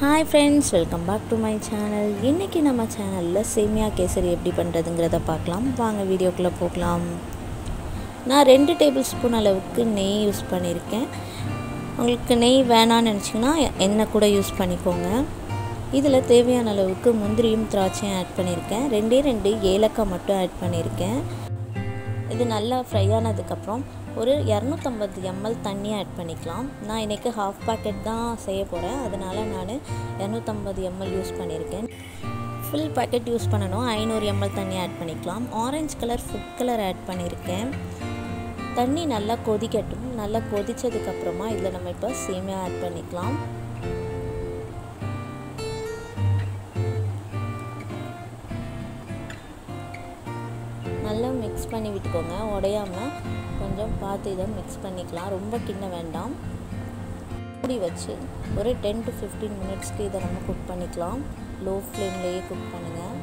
hi friends welcome back to my channel இன்றைக்கி நம்ம சேனலில் சேமியா கேசரி எப்படி பண்ணுறதுங்கிறத பார்க்கலாம் வாங்க வீடியோக்குள்ளே போகலாம் நான் ரெண்டு டேபிள் ஸ்பூன் அளவுக்கு நெய் யூஸ் பண்ணியிருக்கேன் உங்களுக்கு நெய் வேணான்னு நினச்சிங்கன்னா எண்ணெய் கூட யூஸ் பண்ணிக்கோங்க இதில் தேவையான அளவுக்கு முந்திரியும் திராட்சையும் ஆட் பண்ணியிருக்கேன் ரெண்டே ரெண்டு ஏலக்காய் மட்டும் ஆட் பண்ணியிருக்கேன் இது நல்லா ஃப்ரை ஆனதுக்கப்புறம் ஒரு இரநூத்தம்பது எம்எல் தண்ணி ஆட் பண்ணிக்கலாம் நான் இன்றைக்கி ஹாஃப் பேக்கெட் தான் செய்ய போகிறேன் அதனால் நான் இரநூத்தம்பது எம்எல் யூஸ் பண்ணியிருக்கேன் ஃபுல் பேக்கெட் யூஸ் பண்ணணும் ஐநூறு எம்எல் தண்ணி ஆட் பண்ணிக்கலாம் orange colour food colour add பண்ணியிருக்கேன் தண்ணி நல்லா கொதிக்கட்டும் நல்லா கொதித்ததுக்கப்புறமா இதில் நம்ம இப்போ சேமியா ஆட் பண்ணிக்கலாம் நல்லா மிக்ஸ் பண்ணி விட்டுக்கோங்க உடையாமல் கொஞ்சம் பார்த்து இதை மிக்ஸ் பண்ணிக்கலாம் ரொம்ப கிண்ண வேண்டாம் மூடி வச்சு ஒரு டென் டு ஃபிஃப்டீன் மினிட்ஸ்க்கு இதை நம்ம குக் பண்ணிக்கலாம் லோ ஃப்ளேம்லேயே குக் பண்ணுங்கள்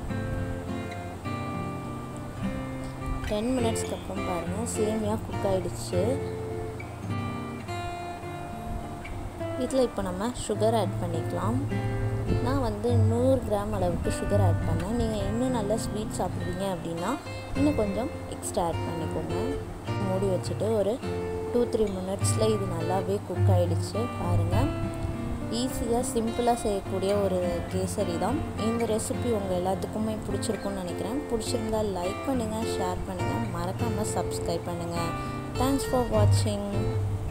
டென் மினிட்ஸ்க்கு அப்புறம் பாருங்கள் சேமியா குக் ஆகிடுச்சு இதில் இப்போ நம்ம சுகர் ஆட் பண்ணிக்கலாம் நான் வந்து நூறு கிராம் அளவுக்கு சுகர் ஆட் பண்ணேன் நீங்கள் இன்னும் நல்லா ஸ்வீட் சாப்பிடுவீங்க அப்படின்னா இன்னும் கொஞ்சம் எக்ஸ்ட்ரா ஆட் பண்ணிக்கோங்க மூடி வச்சுட்டு ஒரு டூ த்ரீ மினிட்ஸில் இது நல்லாவே குக் ஆகிடுச்சு பாருங்கள் ஈஸியாக சிம்பிளாக செய்யக்கூடிய ஒரு கேசரி தான் இந்த ரெசிபி உங்கள் எல்லாத்துக்குமே பிடிச்சிருக்குன்னு நினைக்கிறேன் பிடிச்சிருந்தால் லைக் பண்ணுங்கள் ஷேர் பண்ணுங்கள் மறக்காமல் சப்ஸ்கிரைப் பண்ணுங்கள் தேங்க்ஸ் ஃபார் வாட்சிங்